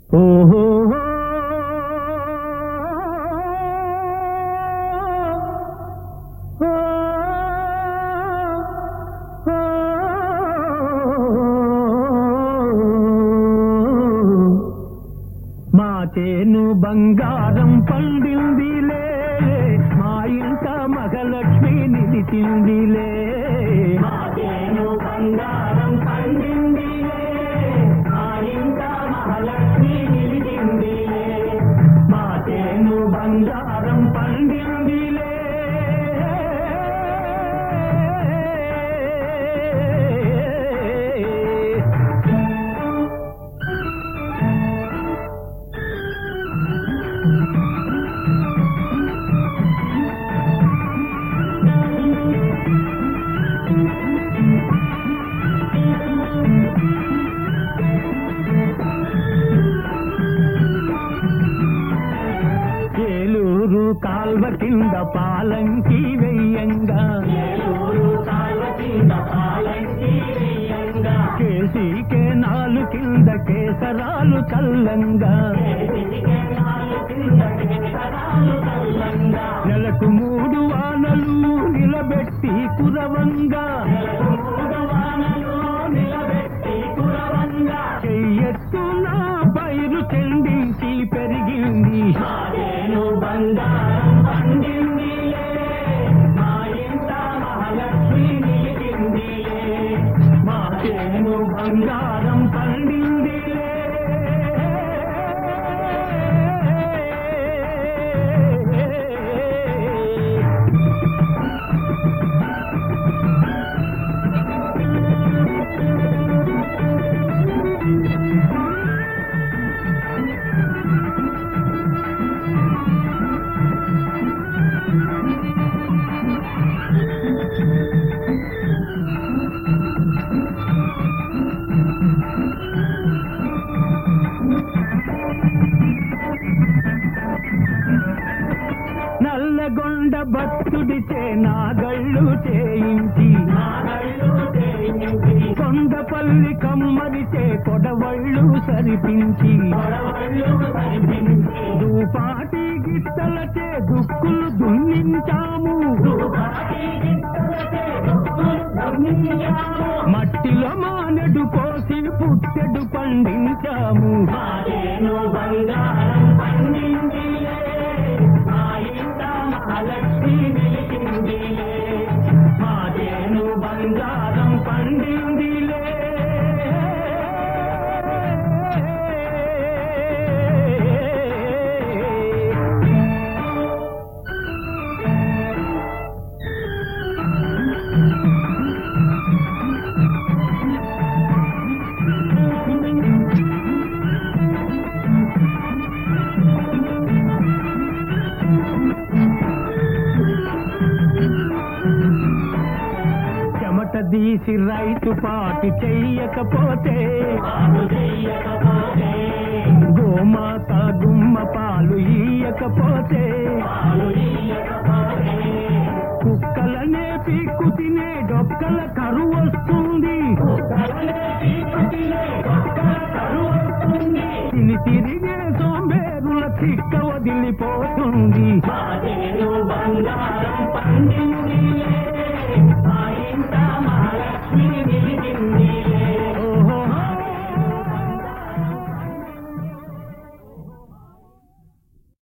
ఓహో మా చేను బంగారం పండిందిలే మా ఇంట మగలక్ష్మి నిలిచిందిలే మా చేను బంగారం పండిందిలే మా ఇంట మహాలక్ష్మి నిలిచిందిలే మా చేను బంగారం పండిందిలే ఏలూరు కాల్వ కింద పాలంకి వెయ్యంగా కేసీకే నాలు కింద కేసరాలు చల్లంగా నెలకు మూడు వానలు నిలబెట్టి కురవంగా చెయ్యెత్తు నా పైరు చెందించి పెరిగింది బంగారం పండింది మా ఇంట మహాలక్ష్మి నిలిచింది మా చేను బంగారం పండింది నల్లగొండ భక్తుడిచే నాగళ్ళు చేయించి కొండపల్లి కమ్మరిచే కొడవళ్ళు సరిపించి దూపాటి గిట్టలచే దుక్కులు దున్నించాము మట్టిలో మానెడు కోసి పుట్టెడు పండించాము బంగారం పండిందిలే మా ఇంట మహాలక్ష్మి నిలిచిందిలే మా చేను బంగారం పండిందిలే చెమట తీసి రైతు పాటి చెయ్యకపోతే గోమాత గుమ్మ పాలు ఇయ్యకపోతే కుక్కలనే పీక్కు తినే డొక్కల కరువు వస్తుంది తిని తిరిగే సోంబేరుల చిక్క వదిలిపోతుంది బంగారం